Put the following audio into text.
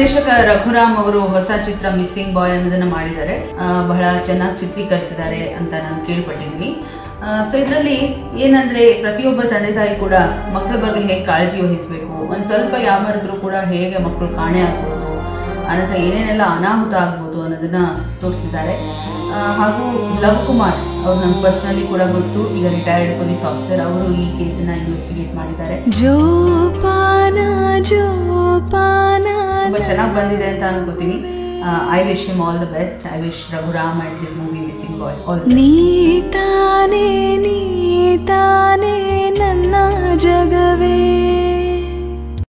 ನಿರ್ದೇಶಕ ರಘುರಾಮ್ ಅವರು ಹೊಸ ಚಿತ್ರ ಮಿಸ್ಸಿಂಗ್ ಬಾಯ್ ಅನ್ನೋದನ್ನ ಮಾಡಿದ್ದಾರೆ ಆ, ಬಹಳ ಚೆನ್ನಾಗಿ ಚಿತ್ರೀಕರಿಸಿದ್ದಾರೆ ಅಂತ ನಾನು ಕೇಳ್ಪಟ್ಟಿದ್ದೀನಿ ಸೊ ಇದರಲ್ಲಿ ಏನಂದ್ರೆ ಪ್ರತಿಯೊಬ್ಬ ತಂದೆ ತಾಯಿ ಕೂಡ ಮಕ್ಕಳ ಬಗ್ಗೆ ಹೇಗೆ ಕಾಳಜಿ ವಹಿಸಬೇಕು ಒಂದು ಸ್ವಲ್ಪ ಯಾಮರಿದ್ರು ಕೂಡ ಹೇಗೆ ಮಕ್ಕಳು ಕಾಣೆ ಆಗ್ಬೋದು ಅನಂತರ ಏನೇನೆಲ್ಲ ಅನಾಹುತ ಆಗ್ಬೋದು ಅನ್ನೋದನ್ನ ತೋರಿಸಿದ್ದಾರೆ ಆ, ಹಾಗೂ ಲವ್ ಕುಮಾರ್ ಅವ್ರು ನಂಗೆ ಪರ್ಸನಲಿ ಕೂಡ ಗೊತ್ತು ಈಗ ರಿಟೈರ್ಡ್ ಪೊಲೀಸ್ ಆಫೀಸರ್ ಅವರು ಈ ಕೇಸನ್ನ ಇನ್ವೆಸ್ಟಿಗೇಟ್ ಮಾಡಿದ್ದಾರೆ ಜೋಪಾನ ಜೋಪಾನ ತುಂಬ ಚೆನ್ನಾಗಿ ಬಂದಿದೆ ಅಂತ ಅನ್ಕೋತೀನಿ I wish him all the best I wish Raghuram and his movie missing boy all ನೀತಾನೆ ನೀತಾನೆ ನನ್ನ ಜಗವೇ